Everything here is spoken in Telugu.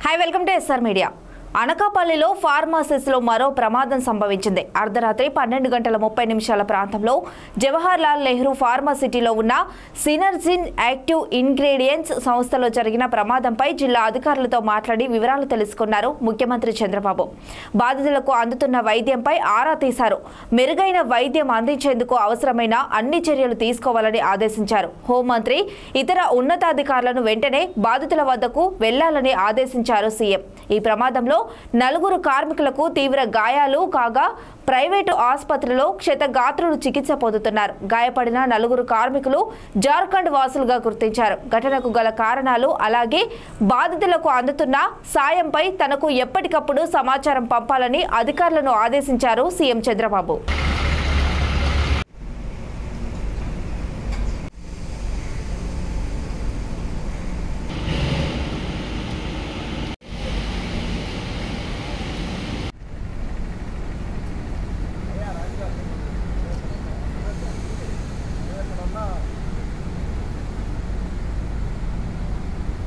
hi welcome to SR media అనకాపల్లిలో ఫార్మాసిస్లో మరో ప్రమాదం సంభవించింది అర్ధరాత్రి పన్నెండు గంటల ముప్పై నిమిషాల ప్రాంతంలో జవహర్ లాల్ నెహ్రూ ఫార్మాసిటీలో ఉన్న సినర్జిన్ యాక్టివ్ ఇంగ్రీడియంట్స్ సంస్థలో జరిగిన ప్రమాదంపై జిల్లా అధికారులతో మాట్లాడి వివరాలు తెలుసుకున్నారు ముఖ్యమంత్రి చంద్రబాబు బాధితులకు అందుతున్న వైద్యంపై ఆరా తీశారు మెరుగైన వైద్యం అందించేందుకు అవసరమైన అన్ని చర్యలు తీసుకోవాలని ఆదేశించారు హోంమంత్రి ఇతర ఉన్నతాధికారులను వెంటనే బాధితుల వద్దకు వెళ్లాలని ఆదేశించారు సీఎం ఈ ప్రమాదంలో నలుగురు కార్మికులకు తీవ్ర గాయాలు కాగా ప్రైవేటు ఆసుపత్రిలో క్షతగాత్రులు చికిత్స పొందుతున్నారు గాయపడిన నలుగురు కార్మికులు జార్ఖండ్ వాసులుగా గుర్తించారు ఘటనకు గల కారణాలు అలాగే బాధితులకు అందుతున్న సాయంపై తనకు ఎప్పటికప్పుడు సమాచారం పంపాలని అధికారులను ఆదేశించారు సీఎం చంద్రబాబు